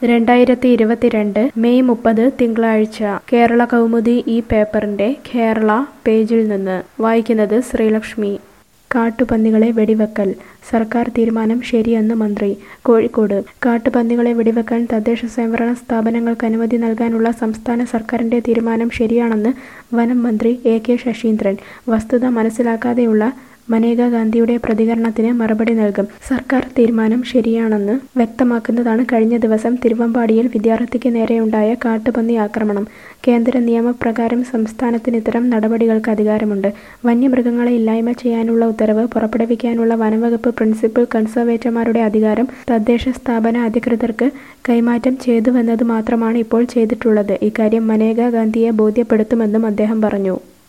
രണ്ടായിരത്തി ഇരുപത്തിരണ്ട് മെയ് മുപ്പത് തിങ്കളാഴ്ച കേരള കൗമുദി ഈ പേപ്പറിന്റെ കേരള പേജിൽ നിന്ന് വായിക്കുന്നത് ശ്രീലക്ഷ്മി കാട്ടുപന്നികളെ വെടിവെക്കൽ സർക്കാർ തീരുമാനം ശരിയെന്ന് മന്ത്രി കോഴിക്കോട് കാട്ടുപന്നികളെ വെടിവെക്കാൻ തദ്ദേശ സ്വയംഭരണ സ്ഥാപനങ്ങൾക്ക് അനുമതി നൽകാനുള്ള സംസ്ഥാന സർക്കാരിന്റെ തീരുമാനം ശരിയാണെന്ന് വനം മന്ത്രി എ കെ ശശീന്ദ്രൻ വസ്തുത മനസ്സിലാക്കാതെയുള്ള മനേക ഗാന്ധിയുടെ പ്രതികരണത്തിന് മറുപടി നൽകും സർക്കാർ തീരുമാനം ശരിയാണെന്ന് വ്യക്തമാക്കുന്നതാണ് കഴിഞ്ഞ ദിവസം തിരുവമ്പാടിയിൽ വിദ്യാർത്ഥിക്ക് നേരെയുണ്ടായ കാട്ടുപന്നി ആക്രമണം കേന്ദ്ര നിയമപ്രകാരം സംസ്ഥാനത്തിന് ഇത്തരം നടപടികൾക്ക് അധികാരമുണ്ട് വന്യമൃഗങ്ങളെ ഇല്ലായ്മ ചെയ്യാനുള്ള ഉത്തരവ് പുറപ്പെടുവിക്കാനുള്ള വനംവകുപ്പ് പ്രിൻസിപ്പൽ കൺസർവേറ്റർമാരുടെ അധികാരം തദ്ദേശ സ്ഥാപന അധികൃതർക്ക് കൈമാറ്റം ചെയ്തുവെന്നത് മാത്രമാണ് ഇപ്പോൾ ചെയ്തിട്ടുള്ളത് ഇക്കാര്യം മനേക ഗാന്ധിയെ ബോധ്യപ്പെടുത്തുമെന്നും അദ്ദേഹം പറഞ്ഞു